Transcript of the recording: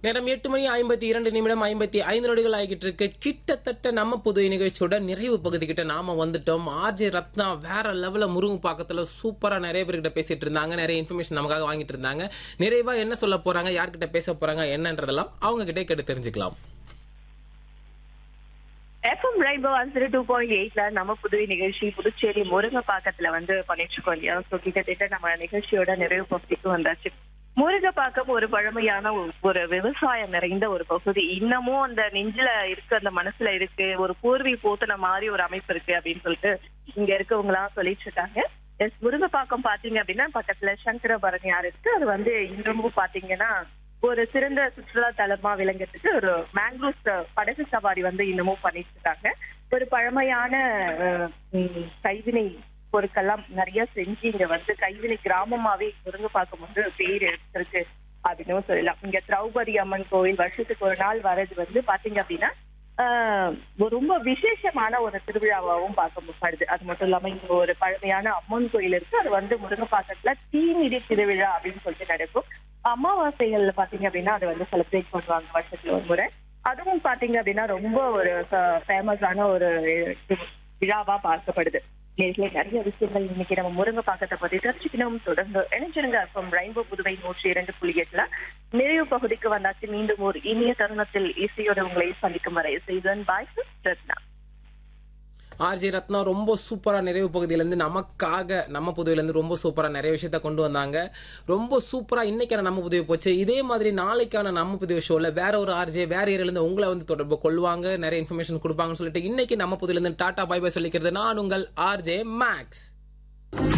நேரம் எட்டு மணி ஐம்பத்தி இரண்டு நிமிடம் ஐம்பத்தி ஐந்து நொடிகள் ஆகிட்டு இருக்கு கிட்டத்தட்ட நம்ம புதுவை நிகழ்ச்சியோட நிறைவு பகுதி கிட்ட நாம வந்துட்டோம் ஆர்ஜே ரத்னா வேற லெவல முருங்கு பாக்கத்துல சூப்பரா நிறைய பேர்கிட்ட பேசிட்டு இருந்தாங்க நிறைய இன்ஃபர்மேஷன் நமக்காக வாங்கிட்டு இருந்தாங்க நிறைவா என்ன சொல்ல போறாங்க யார்கிட்ட பேச போறாங்க என்னன்றதெல்லாம் அவங்க கிட்டே கேட்டு தெரிஞ்சுக்கலாம் FM rainbow answer two point எயிட்ல நம்ம புதுவை நிகழ்ச்சி புதுச்சேரி முருங்கப்பாக்கத்துல வந்து பண்ணிட்டு இருக்கோம் இல்லையா ஸோ கிட்டத்தட்ட நம்ம நிகழ்ச்சியோட நிறைவு பகுதிக்கு வந்தாச்சு முருங்கப்பாக்கம் ஒரு பழமையான ஒரு- ஒரு விவசாயம் நிறைந்த ஒரு பகுதி இன்னமும் அந்த நெஞ்சில இருக்கு அந்த மனசுல இருக்கு ஒரு பூர்வி போத்துன மாதிரி ஒரு அமைப்பு இருக்கு அப்படின்னு சொல்லிட்டு இங்க இருக்கவங்க எல்லாம் சொல்லிட்டு இருக்காங்க எஸ் முருங்கப்பாக்கம் பாத்தீங்க அப்படின்னா பக்கத்துல சங்கரபரணியார் இருக்கு அது வந்து இன்னமும் பாத்தீங்கன்னா ஒரு சிறந்த சுற்றுலா தலமா விளங்குறதுக்கு ஒரு மேங்களூர் படகு சவாரி வந்து இன்னமும் பண்ணிட்டு இருக்காங்க ஒரு பழமையான அஹ், ம், கைவினை பொருட்கள்லாம் நிறைய செஞ்சு இங்க வந்து கைவினை கிராமமாவே முருங்கப்பாக்கம் வந்து பேர் எடுத்திருக்கு அப்படின்னு சொல்லலாம் இங்க திரௌபதி அம்மன் கோவில் வருஷத்துக்கு ஒரு நாள் வர்றது வந்து பாத்தீங்க அப்படின்னா ஆஹ், ஒரு ரொம்ப விசேஷமான ஒரு திருவிழாவாகவும் பார்க்கப்படுது அது மட்டும் இல்லாம இங்க ஒரு பழமையான அம்மன் கோயில் இருக்கு அது வந்து முருங்கப்பாக்கத்துல தீமிதி திருவிழா அப்படின்னு சொல்லிட்டு நடக்கும் அமாவாசைகள்ல பாத்தீங்க அப்படின்னா அதை வந்து செலிப்ரேட் பண்ணுவாங்க வருஷத்துல ஒரு முறை அதுவும் பாத்தீங்க அப்படின்னா ரொம்ப ஒரு ஃபேமஸான ஒரு இது விழாவா பார்க்கப்படுது நேரிலே நிறைய விஷயங்கள் இன்னைக்கு நம்ம முருங்கை பாக்கத்தை பத்தி தெரிஞ்சுக்கணும் தொடர்ந்து இணைஞ்சிருங்க from ரெயின்போ புதுவை நூற்றி இரண்டு புள்ளி எட்டுல நிறைவு பகுதிக்கு வந்தாச்சு மீண்டும் ஒரு இனிய தருணத்தில் இசையோட உங்களை சந்திக்கும் வரை season bye Ratna RJ Ratna ரொம்ப சூப்பரா நிறைவு பகுதியில இருந்து நமக்காக நம்ம புதுவையில இருந்து ரொம்ப சூப்பரா நிறைய விஷயத்த கொண்டு வந்தாங்க ரொம்ப சூப்பரா இன்னைக்கான நம்ம புதுவை போச்சு இதே மாதிரி நாளைக்கான நம்ம புதுவை ஷோல வேற ஒரு ஆர்ஜே வேற ஏரியால இருந்து உங்களை வந்து தொடர்பு கொள்வாங்க நிறைய இன்ஃபர்மேஷன் கொடுப்பாங்கன்னு சொல்லிட்டு இன்னைக்கு நம்ம புதுவையில இருந்து டாடா பை பை சொல்லிக்கிறது நான் உங்கள் ஆர்ஜே மேக்ஸ்